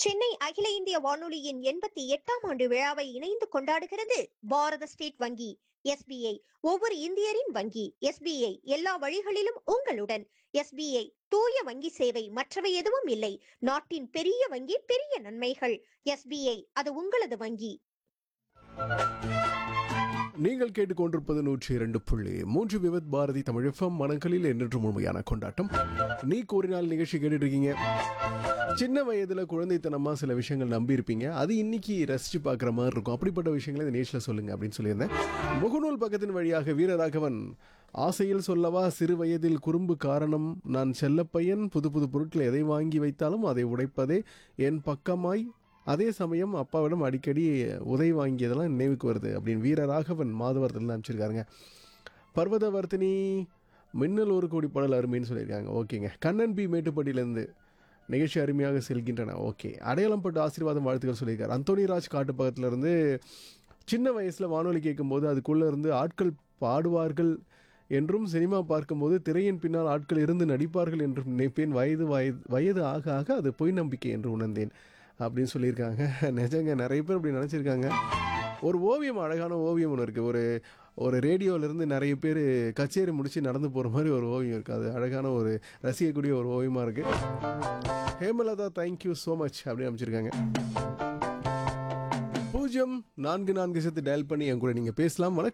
சென்னை அகில இந்திய வானொலியின் எண்பத்தி எட்டாம் ஆண்டு விழாவை இணைந்து கொண்டாடுகிறது பாரத ஸ்டேட் வங்கி எஸ்பிஐ ஒவ்வொரு இந்தியரின் வங்கி எஸ்பிஐ எல்லா வழிகளிலும் உங்களுடன் எஸ்பிஐ தூய வங்கி சேவை மற்றவை எதுவும் இல்லை நாட்டின் பெரிய வங்கி பெரிய நன்மைகள் எஸ்பிஐ அது உங்களது வங்கி நீங்கள் கேட்டுக்கொண்டிருப்பது நூற்றி இரண்டு புள்ளி மூன்று விவத் பாரதி தமிழகம் மனங்களில் என்றென்று முழுமையான கொண்டாட்டம் நீ கூறினால் நிகழ்ச்சி கேட்டுட்டு இருக்கீங்க சின்ன வயதுல குழந்தைத்தனமா சில விஷயங்கள் நம்பியிருப்பீங்க அது இன்னைக்கு ரசிச்சு பார்க்குற மாதிரி இருக்கும் அப்படிப்பட்ட விஷயங்களை இந்த நேஷில் சொல்லுங்க அப்படின்னு சொல்லியிருந்தேன் முகநூல் பக்கத்தின் வழியாக வீரராகவன் ஆசையில் சொல்லவா சிறு வயதில் குறும்பு காரணம் நான் செல்லப்பையன் புது புது பொருட்களை எதை வாங்கி வைத்தாலும் அதை உடைப்பதே என் பக்கமாய் அதே சமயம் அப்பாவிடம் அடிக்கடி உதவி வாங்கியதெல்லாம் நினைவுக்கு வருது அப்படின்னு வீரராகவன் மாதவரத்தில் அனுப்பிச்சிருக்காருங்க பர்வதவர்த்தினி மின்னல் ஒரு கோடி பாடல் அருமைன்னு சொல்லியிருக்காங்க ஓகேங்க கண்ணன் பி மேட்டுப்பட்டியிலேருந்து நிகழ்ச்சி அருமையாக செல்கின்றன ஓகே அடையாளம் பட்டு ஆசீர்வாதம் வாழ்த்துக்கள் சொல்லியிருக்காரு அந்தோனிராஜ் காட்டு பக்கத்துல இருந்து சின்ன வயசில் வானொலி கேட்கும்போது அதுக்குள்ளே இருந்து ஆட்கள் பாடுவார்கள் என்றும் சினிமா பார்க்கும்போது திரையின் பின்னால் ஆட்கள் இருந்து நடிப்பார்கள் என்றும் நினைப்பேன் வயது வயது வயது ஆக ஆக அது பொய் நம்பிக்கை என்று உணர்ந்தேன் அப்படின்னு சொல்லியிருக்காங்க நிஜங்க நிறைய பேர் அப்படி நினச்சிருக்காங்க ஒரு ஓவியம் அழகான ஓவியம் ஒன்று இருக்குது ஒரு ஒரு ரேடியோவிலேருந்து நிறைய பேர் கச்சேரி முடித்து நடந்து போகிற மாதிரி ஒரு ஓவியம் இருக்குது அது அழகான ஒரு ரசிக்கக்கூடிய ஒரு ஓவியமாக இருக்குது ஹேமலதா தேங்க்யூ ஸோ மச் அப்படின்னு அமைச்சிருக்காங்க பூஜ்ஜியம் நான்கு நான்கு சேர்த்து டயல் பண்ணி என் கூட நீங்கள் பேசலாம் வணக்கம்